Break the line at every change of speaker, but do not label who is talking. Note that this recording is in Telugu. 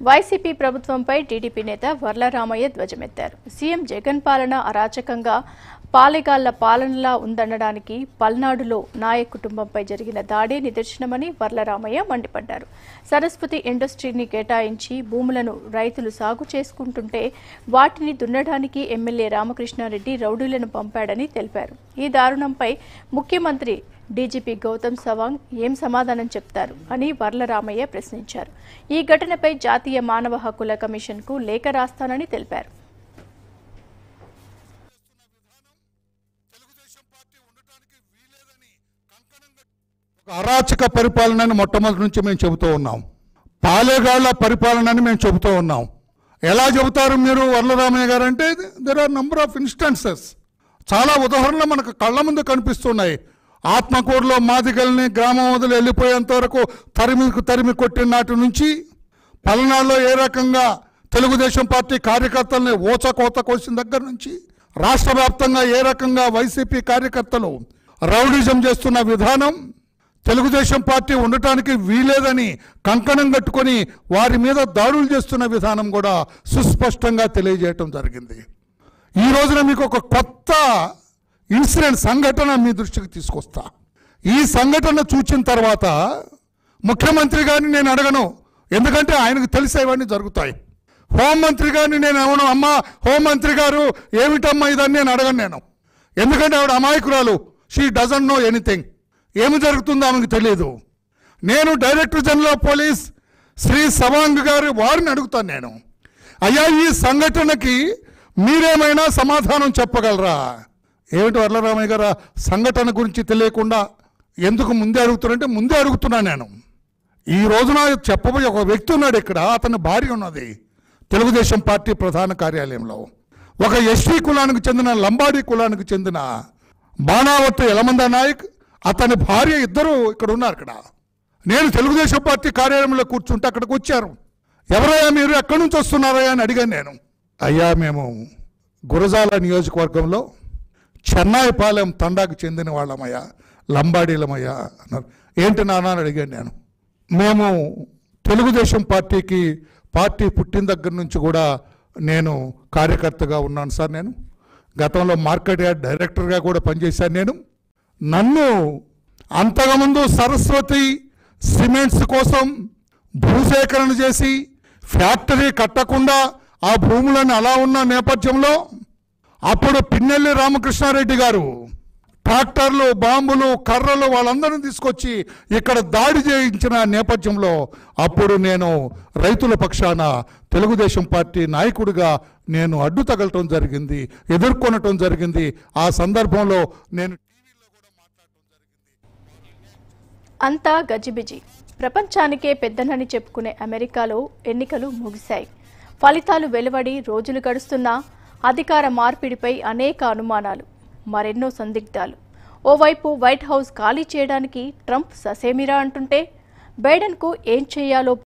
వైసీపీ ప్రభుత్వంపై టీడీపీ నేత వర్లరామయ్య ధ్వజమెత్తారు సీఎం జగన్ పాలన అరాచకంగా పాలెగాళ్ల పాలనలా ఉందనడానికి పల్నాడులో నాయక్ కుటుంబంపై జరిగిన దాడే నిదర్శనమని వర్లరామయ్య మండిపడ్డారు సరస్వతి ఇండస్ట్రీని కేటాయించి భూములను రైతులు సాగు చేసుకుంటుంటే వాటిని దున్నడానికి ఎమ్మెల్యే రామకృష్ణారెడ్డి రౌడీలను పంపాడని తెలిపారు ఈ దారుణంపై ముఖ్యమంత్రి డీజీపీ గౌతమ్ సవాంగ్ ఏం సమాధానం చెప్తారు అని వర్లరామయ్య ప్రశ్నించారు ఈ ఘటనపై జాతీయ మానవ హక్కుల కమిషన్కు లేఖ రాస్తానని తెలిపారు
ఒక అరాచక పరిపాలనని మొట్టమొదటి నుంచి మేము చెబుతూ ఉన్నాం పాలేగాళ్ల పరిపాలనని మేము చెబుతూ ఉన్నాం ఎలా చెబుతారు మీరు వరలరామయ్య గారు అంటే there are number of instances చాలా ఉదాహరణలు మనకు కళ్ళ ముందు కనిపిస్తున్నాయి ఆత్మకూరులో మాదిగల్ని గ్రామం వదిలి వెళ్ళిపోయేంత వరకు తరిమి తరిమి కొట్టిన నాటి నుంచి పల్నాడులో ఏ రకంగా తెలుగుదేశం పార్టీ కార్యకర్తల్ని ఓచకోత కోసిన దగ్గర నుంచి రాష్ట్ర వ్యాప్తంగా ఏ రకంగా వైసీపీ కార్యకర్తలు రౌడిజం చేస్తున్న విధానం తెలుగుదేశం పార్టీ ఉండటానికి వీలేదని కంకణం కట్టుకొని వారి మీద దాడులు చేస్తున్న విధానం కూడా సుస్పష్టంగా తెలియజేయటం జరిగింది ఈ రోజున మీకు ఒక కొత్త ఇన్సిడెంట్ సంఘటన మీ దృష్టికి తీసుకొస్తా ఈ సంఘటన చూచిన తర్వాత ముఖ్యమంత్రి గారిని నేను అడగను ఎందుకంటే ఆయనకు తెలిసేవన్నీ జరుగుతాయి హోంమంత్రి గారిని నేను ఏమను అమ్మా హోంమంత్రి గారు ఏమిటమ్మా ఇదని నేను అడగను నేను ఎందుకంటే ఆవిడ అమాయకురాలు షీ డజంట్ నో ఎనీథింగ్ ఏమి జరుగుతుందో ఆమెకు తెలియదు నేను director general of police Shri Sawang గారి వారిని అడుగుతాను నేను అయ్యా ఈ సంఘటనకి మీరేమైనా సమాధానం చెప్పగలరా ఏమిటి వరలరామయ్య గారు ఆ సంఘటన గురించి తెలియకుండా ఎందుకు ముందే అడుగుతున్నారంటే ముందే అడుగుతున్నా నేను ఈ రోజున చెప్పబోయే ఒక వ్యక్తి ఉన్నాడు ఇక్కడ అతని భార్య ఉన్నది తెలుగుదేశం పార్టీ ప్రధాన కార్యాలయంలో ఒక ఎస్టీ కులానికి చెందిన లంబాడి కులానికి చెందిన బాణావత్తు యలమంద నాయక్ అతని భార్య ఇద్దరు ఇక్కడ ఉన్నారు ఇక్కడ నేను తెలుగుదేశం పార్టీ కార్యాలయంలో కూర్చుంటే అక్కడికి వచ్చారు ఎవరయ్యా మీరు ఎక్కడి నుంచి వస్తున్నారయ్యా అని అడిగాను నేను అయ్యా మేము గురజాల నియోజకవర్గంలో చెన్నాయిపాలెం తండాకు చెందిన వాళ్ళమయ్యా లంబాడీలమయ్యా అన్నారు ఏంటి నాన్న అని అడిగాను నేను మేము తెలుగుదేశం పార్టీకి పార్టీ పుట్టిన దగ్గర నుంచి కూడా నేను కార్యకర్తగా ఉన్నాను సార్ నేను గతంలో మార్కెట్ యార్డ్ డైరెక్టర్గా కూడా పనిచేశాను నేను నన్ను అంతకుముందు సరస్వతి సిమెంట్స్ కోసం భూసేకరణ చేసి ఫ్యాక్టరీ కట్టకుండా ఆ భూములను అలా ఉన్న నేపథ్యంలో అప్పుడు పిన్నెల్లి రామకృష్ణారెడ్డి గారు ట్రాక్టర్లు బాంబులు కర్రలు వాళ్ళందరినీ తీసుకొచ్చి ఇక్కడ దాడి చేయించిన నేపథ్యంలో అప్పుడు నేను రైతుల పక్షాన తెలుగుదేశం పార్టీ నాయకుడిగా నేను అడ్డు తగలటం జరిగింది ఎదుర్కొనటం జరిగింది ఆ సందర్భంలో నేను
అంతా గజిబిజి ప్రపంచానికే పెద్దనని చెప్పుకునే అమెరికాలో ఎన్నికలు ముగిశాయి ఫలితాలు వెలువడి రోజులు గడుస్తున్నా అధికార మార్పిడిపై అనేక అనుమానాలు మరెన్నో సందిగ్ధాలు ఓవైపు వైట్ హౌస్ ఖాళీ చేయడానికి ట్రంప్ ససేమిరా అంటుంటే బైడెన్కు ఏం చేయాలో